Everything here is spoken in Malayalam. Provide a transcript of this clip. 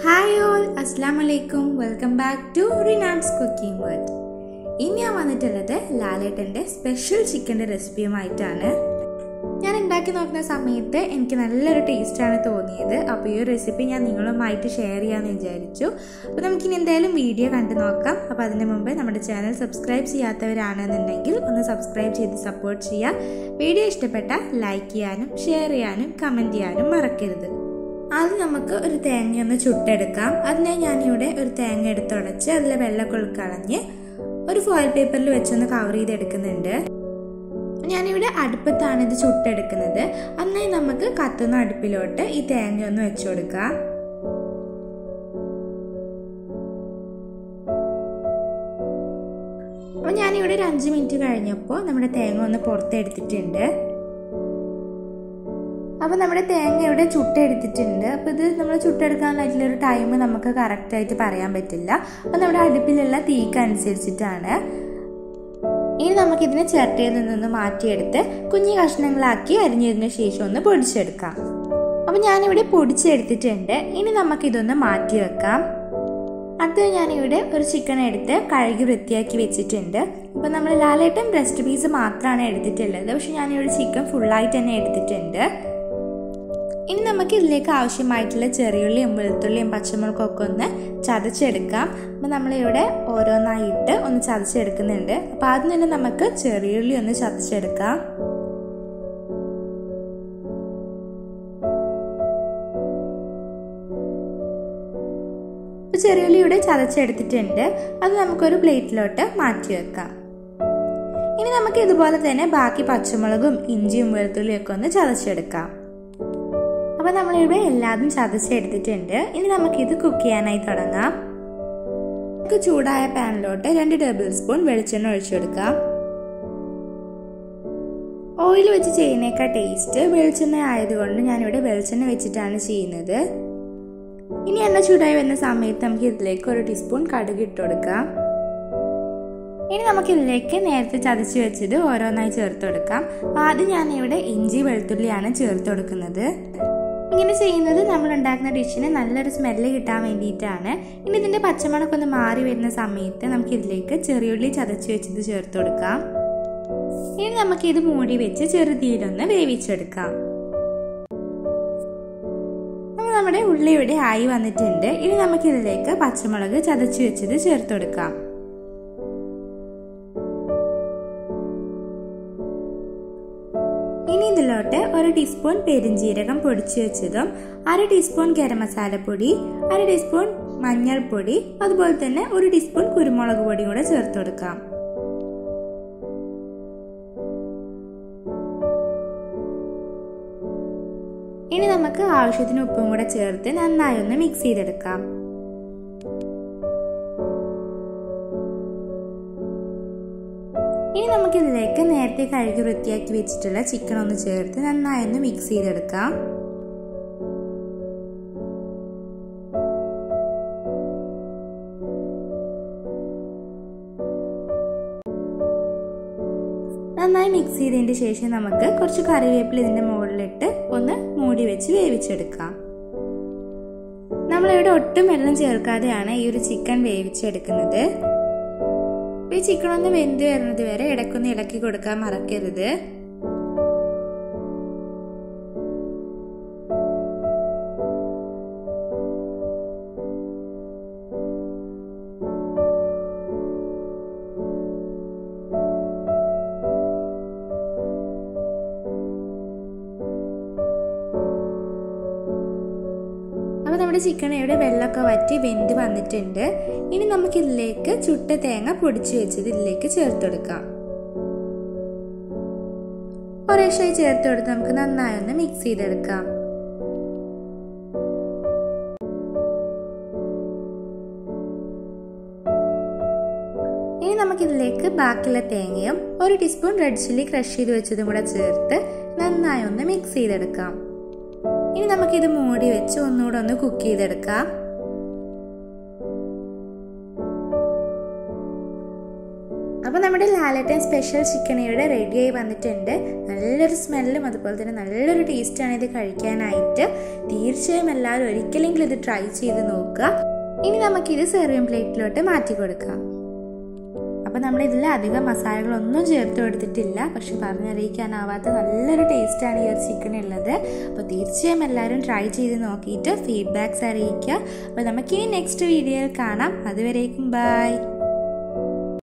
ഹായ് ഓൾ അസ്സാം വലൈക്കും welcome back to Rinam's cooking world ഇനി ഞാൻ വന്നിട്ടുള്ളത് ലാലേട്ടൻ്റെ സ്പെഷ്യൽ ചിക്കൻ്റെ റെസിപ്പിയുമായിട്ടാണ് ഞാൻ ഉണ്ടാക്കി നോക്കുന്ന സമയത്ത് എനിക്ക് നല്ലൊരു ടേസ്റ്റാണ് തോന്നിയത് അപ്പോൾ ഈ ഒരു റെസിപ്പി ഞാൻ നിങ്ങളുമായിട്ട് ഷെയർ ചെയ്യാമെന്ന് വിചാരിച്ചു അപ്പോൾ നമുക്കിനി എന്തായാലും വീഡിയോ കണ്ടു നോക്കാം അപ്പോൾ അതിന് മുമ്പ് നമ്മുടെ ചാനൽ സബ്സ്ക്രൈബ് ചെയ്യാത്തവരാണെന്നുണ്ടെങ്കിൽ ഒന്ന് സബ്സ്ക്രൈബ് ചെയ്ത് സപ്പോർട്ട് ചെയ്യുക വീഡിയോ ഇഷ്ടപ്പെട്ടാൽ ലൈക്ക് ചെയ്യാനും ഷെയർ ചെയ്യാനും കമൻറ്റ് ചെയ്യാനും മറക്കരുത് ആദ്യം നമുക്ക് ഒരു തേങ്ങ ഒന്ന് ചുട്ടെടുക്കാം അതിനായി ഞാനിവിടെ ഒരു തേങ്ങ എടുത്തുടച്ച് അതിലെ വെള്ളമൊക്കെ കളഞ്ഞ് ഒരു ഫോയിൽ പേപ്പറിൽ വെച്ചൊന്ന് കവർ ചെയ്തെടുക്കുന്നുണ്ട് ഞാനിവിടെ അടുപ്പത്താണ് ഇത് ചുട്ടെടുക്കുന്നത് അന്നായി നമുക്ക് കത്തുന്ന അടുപ്പിലോട്ട് ഈ തേങ്ങ ഒന്ന് വെച്ചു കൊടുക്കാം അപ്പോൾ ഞാനിവിടെ ഒരു അഞ്ച് മിനിറ്റ് കഴിഞ്ഞപ്പോൾ നമ്മുടെ തേങ്ങ ഒന്ന് പുറത്തെടുത്തിട്ടുണ്ട് അപ്പോൾ നമ്മുടെ തേങ്ങ ഇവിടെ ചുട്ടെടുത്തിട്ടുണ്ട് അപ്പോൾ ഇത് നമ്മൾ ചുട്ടെടുക്കാനായിട്ടുള്ള ഒരു ടൈം നമുക്ക് കറക്റ്റായിട്ട് പറയാൻ പറ്റില്ല അപ്പോൾ നമ്മുടെ അടുപ്പിലുള്ള തീക്ക് അനുസരിച്ചിട്ടാണ് ഇനി നമുക്കിതിനെ ചിരട്ടയിൽ നിന്നൊന്ന് മാറ്റിയെടുത്ത് കുഞ്ഞു കഷ്ണങ്ങളാക്കി അരിഞ്ഞതിന് ശേഷം ഒന്ന് പൊടിച്ചെടുക്കാം അപ്പോൾ ഞാനിവിടെ പൊടിച്ചെടുത്തിട്ടുണ്ട് ഇനി നമുക്കിതൊന്ന് മാറ്റി വെക്കാം അടുത്തത് ഞാനിവിടെ ഒരു ചിക്കൻ എടുത്ത് കഴുകി വൃത്തിയാക്കി വെച്ചിട്ടുണ്ട് അപ്പോൾ നമ്മൾ ലാലേട്ടൻ ബ്രസ്റ്റ് പീസ് മാത്രമാണ് എടുത്തിട്ടുള്ളത് പക്ഷെ ഞാനിവിടെ ചിക്കൻ ഫുള്ളായിട്ട് തന്നെ എടുത്തിട്ടുണ്ട് ഇനി നമുക്ക് ഇതിലേക്ക് ആവശ്യമായിട്ടുള്ള ചെറിയുള്ളിയും വെളുത്തുള്ളിയും പച്ചമുളകും ഒക്കെ ഒന്ന് ചതച്ചെടുക്കാം അപ്പോൾ നമ്മളിവിടെ ഓരോന്നായിട്ട് ഒന്ന് ചതച്ചെടുക്കുന്നുണ്ട് അപ്പോൾ ആദ്യം തന്നെ നമുക്ക് ചെറിയുള്ളി ഒന്ന് ചതച്ചെടുക്കാം ചെറിയുള്ളി ഇവിടെ ചതച്ചെടുത്തിട്ടുണ്ട് അത് നമുക്കൊരു പ്ലേറ്റിലോട്ട് മാറ്റി വെക്കാം ഇനി നമുക്ക് ഇതുപോലെ തന്നെ ബാക്കി പച്ചമുളകും ഇഞ്ചിയും വെളുത്തുള്ളിയും ഒക്കെ ഒന്ന് ചതച്ചെടുക്കാം അപ്പോൾ നമ്മളിവിടെ എല്ലാതും ചതച്ചെടുത്തിട്ടുണ്ട് ഇനി നമുക്കിത് കുക്ക് ചെയ്യാനായി തുടങ്ങാം നമുക്ക് ചൂടായ പാനിലോട്ട് രണ്ട് ടേബിൾ സ്പൂൺ വെളിച്ചെണ്ണ ഒഴിച്ചെടുക്കാം ഓയിൽ വെച്ച് ചെയ്യുന്നേക്കാൾ ടേസ്റ്റ് വെളിച്ചെണ്ണ ആയതുകൊണ്ട് ഞാനിവിടെ വെളിച്ചെണ്ണ വെച്ചിട്ടാണ് ചെയ്യുന്നത് ഇനി എണ്ണ ചൂടായി വരുന്ന സമയത്ത് നമുക്ക് ഇതിലേക്ക് ഒരു ടീസ്പൂൺ കടുക് ഇട്ട് കൊടുക്കാം ഇനി നമുക്ക് ഇതിലേക്ക് നേരത്തെ ചതച്ച് വെച്ചത് ഓരോന്നായി ചേർത്ത് കൊടുക്കാം ആദ്യം ഞാനിവിടെ ഇഞ്ചി വെളുത്തുള്ളിയാണ് ചേർത്ത് കൊടുക്കുന്നത് ഇങ്ങനെ ചെയ്യുന്നത് നമ്മൾ ഉണ്ടാക്കുന്ന ഡിഷിന് നല്ലൊരു സ്മെല്ല് കിട്ടാൻ വേണ്ടിയിട്ടാണ് ഇനി ഇതിൻ്റെ പച്ചമണമൊക്കെ ഒന്ന് മാറി വരുന്ന സമയത്ത് നമുക്ക് ഇതിലേക്ക് ചെറിയുള്ളി ചതച്ച് വെച്ചത് ചേർത്ത് കൊടുക്കാം ഇനി നമുക്ക് ഇത് മൂടി വെച്ച് ചെറുതീയിലൊന്ന് വേവിച്ചെടുക്കാം നമ്മുടെ ഉള്ളി ഇവിടെ ആയി വന്നിട്ടുണ്ട് ഇനി നമുക്ക് ഇതിലേക്ക് പച്ചമുളക് ചതച്ച് വെച്ചത് ചേർത്ത് കൊടുക്കാം ഇനി ഇതിലോട്ട് ഒരു ടീസ്പൂൺ പെരിഞ്ജീരകം പൊടിച്ചു വെച്ചതും അര ടീസ്പൂൺ ഗരം മസാലപ്പൊടി അര ടീസ്പൂൺ മഞ്ഞൾപ്പൊടി അതുപോലെ തന്നെ ഒരു ടീസ്പൂൺ കുരുമുളക് പൊടി കൂടെ ചേർത്ത് കൊടുക്കാം ഇനി നമുക്ക് ആവശ്യത്തിന് ഉപ്പും കൂടെ ചേർത്ത് നന്നായി ഒന്ന് മിക്സ് ചെയ്തെടുക്കാം ഇനി നമുക്കിതിലേക്ക് നേരത്തെ കഴുകി വൃത്തിയാക്കി വെച്ചിട്ടുള്ള ചിക്കൻ ഒന്ന് ചേർത്ത് നന്നായി ഒന്ന് മിക്സ് ചെയ്തെടുക്കാം നന്നായി മിക്സ് ചെയ്തതിന് ശേഷം നമുക്ക് കുറച്ച് കറിവേപ്പില ഇതിന്റെ മുകളിലിട്ട് ഒന്ന് മൂടി വെച്ച് വേവിച്ചെടുക്കാം നമ്മളിവിടെ ഒട്ടും വെള്ളം ചേർക്കാതെയാണ് ഈ ഒരു ചിക്കൻ വേവിച്ചെടുക്കുന്നത് ഈ ചിക്കൻ ഒന്ന് വെന്ത് വരുന്നത് വരെ ഇടയ്ക്കൊന്ന് ഇളക്കി കൊടുക്കാൻ മറക്കരുത് അപ്പോൾ നമ്മുടെ ചിക്കൻ ഇവിടെ വെള്ളമൊക്കെ വറ്റി വെന്ത് വന്നിട്ടുണ്ട് ഇനി നമുക്ക് ഇതിലേക്ക് ചുട്ട തേങ്ങ പൊടിച്ചു വെച്ചത് ഇതിലേക്ക് ചേർത്ത് കൊടുക്കാം ഒരേഷായി ചേർത്ത് കൊടുത്ത് നമുക്ക് നന്നായി ഒന്ന് മിക്സ് ചെയ്തെടുക്കാം ഇനി നമുക്കിതിലേക്ക് ബാക്കിയുള്ള തേങ്ങയും ഒരു ടീസ്പൂൺ റെഡ് ചില്ലി ക്രഷ് ചെയ്ത് വെച്ചതും കൂടെ ചേർത്ത് നന്നായി ഒന്ന് മിക്സ് ചെയ്തെടുക്കാം ഇനി നമുക്കിത് മൂടി വെച്ച് ഒന്നുകൂടെ ഒന്ന് കുക്ക് ചെയ്തെടുക്കാം അപ്പോൾ അപ്പോൾ നമ്മുടെ ലാലട്ടൻ സ്പെഷ്യൽ ചിക്കൻ ഇവിടെ റെഡിയായി വന്നിട്ടുണ്ട് നല്ലൊരു സ്മെല്ലും അതുപോലെ തന്നെ നല്ലൊരു ടേസ്റ്റാണ് ഇത് കഴിക്കാനായിട്ട് തീർച്ചയായും എല്ലാവരും ഒരിക്കലെങ്കിലും ഇത് ട്രൈ ചെയ്ത് നോക്കുക ഇനി നമുക്കിത് സെർവിങ് പ്ലേറ്റിലോട്ട് മാറ്റി കൊടുക്കാം അപ്പോൾ നമ്മൾ ഇതിൽ അധികം മസാലകളൊന്നും ചേർത്ത് കൊടുത്തിട്ടില്ല പക്ഷെ പറഞ്ഞറിയിക്കാനാവാത്ത നല്ലൊരു ടേസ്റ്റാണ് ഈ ഒരു ചിക്കൻ ഉള്ളത് അപ്പോൾ തീർച്ചയായും എല്ലാവരും ട്രൈ ചെയ്ത് നോക്കിയിട്ട് ഫീഡ്ബാക്ക്സ് അറിയിക്കുക അപ്പോൾ നമുക്കിനി നെക്സ്റ്റ് വീഡിയോയിൽ കാണാം അതുവരേക്കും ബൈ